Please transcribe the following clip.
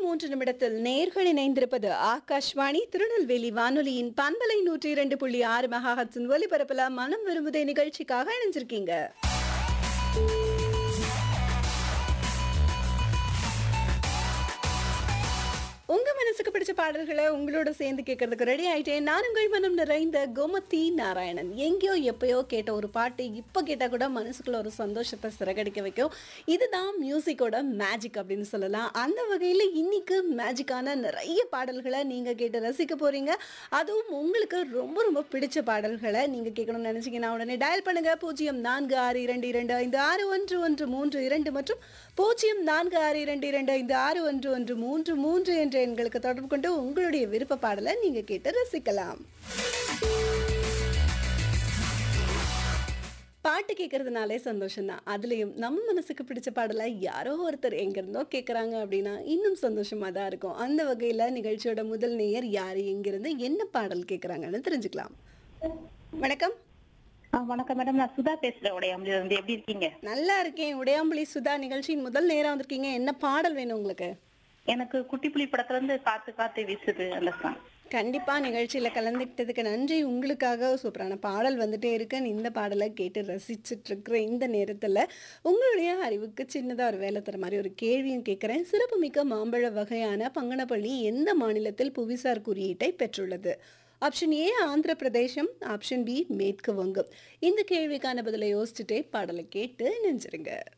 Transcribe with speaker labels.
Speaker 1: மூன்று நிமிடத்தில் நேர்கள் இணைந்திருப்பது ஆகாஷ்வாணி திருநெல்வேலி வானொலியின் பண்பலை நூற்றி இரண்டு புள்ளி ஆறு மெகாஹட்ஸின் ஒலிபரப்புல மனம் விரும்புதே நிகழ்ச்சிக்காக இணைஞ்சிருக்கீங்க உங்க மனசுக்கு பிடிச்ச பாடல்களை உங்களோட சேர்ந்து கேட்கறதுக்கு ரெடி ஆயிட்டேன் நான் உங்கள் மனம் நிறைந்த கோமதி நாராயணன் எங்கேயோ எப்பயோ கேட்ட ஒரு பாட்டு இப்போ கேட்டால் கூட மனசுக்குள்ள ஒரு சந்தோஷத்தை சிறகடிக்க வைக்கும் இதுதான் மியூசிக்கோட மேஜிக் அப்படின்னு சொல்லலாம் அந்த வகையில் இன்னைக்கு மேஜிக்கான நிறைய பாடல்களை நீங்கள் கேட்டு ரசிக்க போறீங்க அதுவும் உங்களுக்கு ரொம்ப ரொம்ப பிடிச்ச பாடல்களை நீங்கள் கேட்கணும்னு நினச்சிங்கன்னா உடனே டயல் பண்ணுங்க பூஜ்ஜியம் நான்கு ஆறு இரண்டு இரண்டு ஐந்து ஆறு ஒன்று ஒன்று மூன்று இரண்டு மற்றும் பூஜ்ஜியம் நான்கு ஆறு இரண்டு இரண்டு ஐந்து ஆறு ஒன்று ஒன்று மூன்று மூன்று என்ற எண்களுக்கு தொடர்பு கொண்டு உங்களுடைய விருப்ப பாடலை நீங்க கேட்டு ரசிக்கலாம் பாட்டு கேட்கறதுனாலே சந்தோஷம்தான் அதுலேயும் நம்ம மனசுக்கு பிடிச்ச பாடலை யாரோ ஒருத்தர் எங்கிருந்தோ கேட்குறாங்க அப்படின்னா இன்னும் சந்தோஷமாக தான் இருக்கும் அந்த வகையில் நிகழ்ச்சியோட முதல் நேயர் யார் எங்கிருந்து என்ன பாடல் கேட்குறாங்கன்னு தெரிஞ்சுக்கலாம் வணக்கம்
Speaker 2: ஆ, வணக்கம் மேடம் நான் சுதா பேசுறேன் உடையாமல இருந்து எப்படி இருக்கீங்க
Speaker 1: நல்லா இருக்கேன் உடையாம்புலி சுதா நிகழ்ச்சியின் முதல் நேரம் வந்திருக்கீங்க என்ன பாடல் வேணும் உங்களுக்கு
Speaker 2: எனக்கு குட்டி புலி படத்துல இருந்து காத்து காத்து வீசுது அந்த சாங்
Speaker 1: கண்டிப்பா நிகழ்ச்சியில கலந்துக்கிட்டதுக்கு நன்றி உங்களுக்காக சூப்பரான பாடல் வந்துட்டே இருக்கு இந்த பாடலை கேட்டு ரசிச்சுட்டு இருக்கிற இந்த நேரத்துல உங்களுடைய அறிவுக்கு சின்னதா ஒரு வேலை தர மாதிரி ஒரு கேள்வியும் கேட்கிறேன் சிறப்புமிக்க மாம்பழ வகையான பங்கனப்பள்ளி எந்த மாநிலத்தில் புவிசார் குறியீட்டை பெற்றுள்ளது ஆப்ஷன் ஏ ஆந்திர பிரதேசம் ஆப்ஷன் பி மேற்கு வங்கம் இந்த கேள்விக்கான பதிலை யோசிச்சுட்டே பாடலை கேட்டு நெஞ்சிருங்க